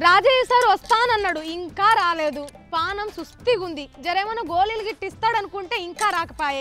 Rajaiah sir వస్తానన్నాడు ఇంకా రాలేదు పానం సుస్తిగుంది జరేమన్నా గోళీలు గిట్టిస్తాడు అనుకుంటే ఇంకా రాకపాయే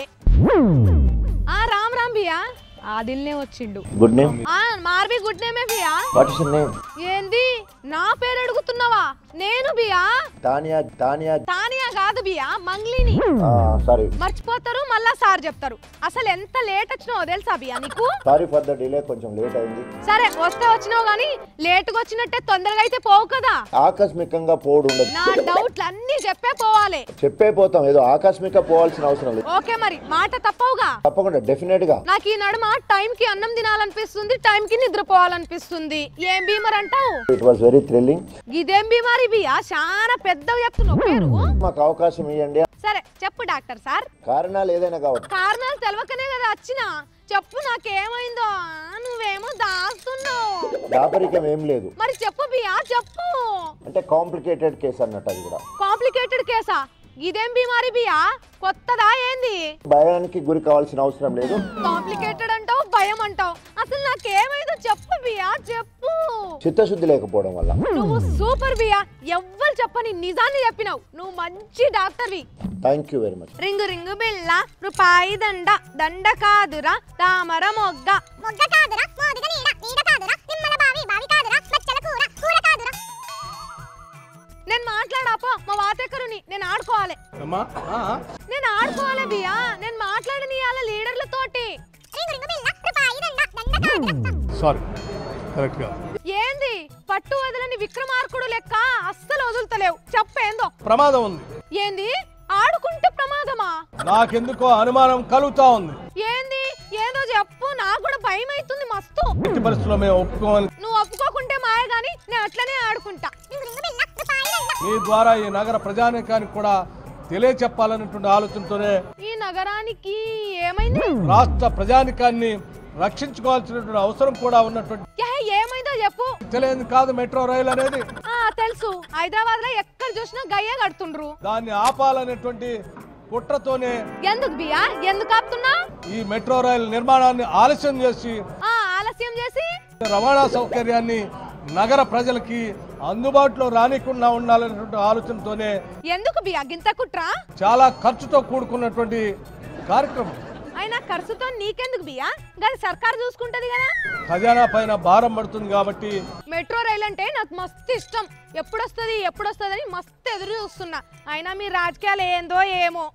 ఆ రామ్ రామ్ బియా ఆదిల్నే వచ్చిండు గుడ్ నేమ్ ఆ మార్బి గుడ్ నేమే బియా వాట్ ఇస్ నేమ్ ఏంది నా పేరు అడుగుతున్నావా నేను బియా తానియా తానియా తానియా కాదు బియా మంగ్లీని సారీ మర్చిపోతారు మళ్ళా సార్ చెప్తారు అసలు ఎంత లేట్ వచ్చినావో తెలుసా బియా నీకు సారీ ఫర్ ద డిలే కొంచెం లేట్ అయింది సరే వస్తే వచ్చినావు గానీ లేటుగా వచ్చినట్టే తొందరగా అయితే పోవు కదా ఆకస్మికంగా పోడు ఉండదు నా డౌట్లు అన్ని చెప్పే పోవాలి చెప్పే పోతాం ఏదో ఆకస్మిక పోవాల్సిన అవసరం లేదు ఓకే మరి మాట తప్పవుగా తప్పకుండా డెఫినెట్ గా నాకు ఈ నడుమ టైం కి అన్నం తినాలనిపిస్తుంది టైం కి నిద్రపోవాలనిపిస్తుంది ఏం బీమర్ అంటావు ఇట్ వాస్ వెరీ థ్రిల్లింగ్ ఇదేం బీమారి బియా చాలా పెద్దవి చెప్తున్నావు పేరు మాకు అవకాశం ఇవ్వండి సరే చెప్పు డాక్టర్ సార్ కారణాలు ఏదైనా కావచ్చు కారణాలు తెలవకనే కదా వచ్చిన చెప్పు నాకేమైందో ఆ, నువ్వేమో దాస్తున్నావు దాపరికం ఏం లేదు మరి చెప్పు బియా చెప్పు అంటే కాంప్లికేటెడ్ కేసు అన్నట్టు అది కూడా కాంప్లికేటెడ్ కేసా ఇదేం బీమారి బియా కొత్తదా ఏంది భయానికి గురి కావాల్సిన అవసరం లేదు కాంప్లికేటెడ్ అంటావు భయం అంటావు అసలు నాకేమైందో చెప్పు బియా చెప్పు చిత్తశుద్ధి లేకపోవడం వల్ల నువ్వు సూపర్ బియా ఎవ్వరు చెప్పని నిజాన్ని చెప్పినావు నువ్వు మంచి డాక్టర్వి thank you very much ring ring బిళ్ళ రూపాయి దండ దండ కాదురా తామర మొగ్గ మొగ్గ కాదురా మోదుగ నీడ నీడ కాదురా నిమ్మల బావి బావి కాదురా బచ్చల కూర కూర కాదురా నేను మాట్లాడాపో మా వాతెక్కరుని నేను ఆడుకోవాలి అమ్మా ఆ, నేను ఆడుకోవాలి బియా నేను మాట్లాడనియాల లీడర్లతోటి రింగు రింగు బిళ్ళ రూపాయి దండ దండ కాదురా సారీ కరెక్ట్ గా ఏంది పట్టు వదలని విక్రమార్కుడు లెక్క అస్సలు వదులుతలేవు చెప్పేందో ప్రమాదం ఉంది ఏంది ఆడుకుంటే ప్రమాదమా నాకెందుకో అనుమానం కలుగుతా ఉంది ఏంది ఏదో చెప్పు నాకు కూడా భయం అవుతుంది మస్తు ఎట్టి పరిస్థితుల్లో మేము ఒప్పుకోవాలి నువ్వు ఒప్పుకోకుంటే మాయ గాని నేను అట్లనే ఆడుకుంటా రింగు రింగు బిళ్ళ రూపాయి దండ మీ ద్వారా ఈ నగర ప్రజానికానికి కూడా తెలియచెప్పాలనేటువంటి ఆలోచనతోనే ఈ నగరానికి ఏమైంది రాష్ట్ర ప్రజానికాన్ని రక్షించుకోవాల్సినటువంటి అవసరం కూడా ఉన్నటువంటి యా, ఏమైందో చెప్పు తెలియదు కాదు మెట్రో రైలు అనేది ఆ తెలుసు హైదరాబాద్ లో ఎక్కడ చూసినా గయ్య కడుతుండ్రు దాన్ని ఆపాలనేటువంటి కుట్రతోనే ఎందుకు బియా ఎందుకు ఆపుతున్నా ఈ మెట్రో రైలు నిర్మాణాన్ని ఆలస్యం చేసి ఆ ఆలస్యం చేసి రవాణా సౌకర్యాన్ని నగర ప్రజలకి అందుబాటులో రానికుండా ఉండాలనేటువంటి ఆలోచనతోనే ఎందుకు బియా గింత కుట్రా చాలా ఖర్చుతో కూడుకున్నటువంటి కార్యక్రమం అయినా ఖర్చుతో నీకెందుకు బియా గది సర్కార్ చూసుకుంటది కదా ఖజానా పైన భారం పడుతుంది కాబట్టి మెట్రో రైల్ అంటే నాకు మస్తు ఇష్టం ఎప్పుడు వస్తుంది ఎప్పుడు వస్తుంది అని మస్తు ఎదురు చూస్తున్నా అయినా మీ రాజకీయాలు ఏందో ఏమో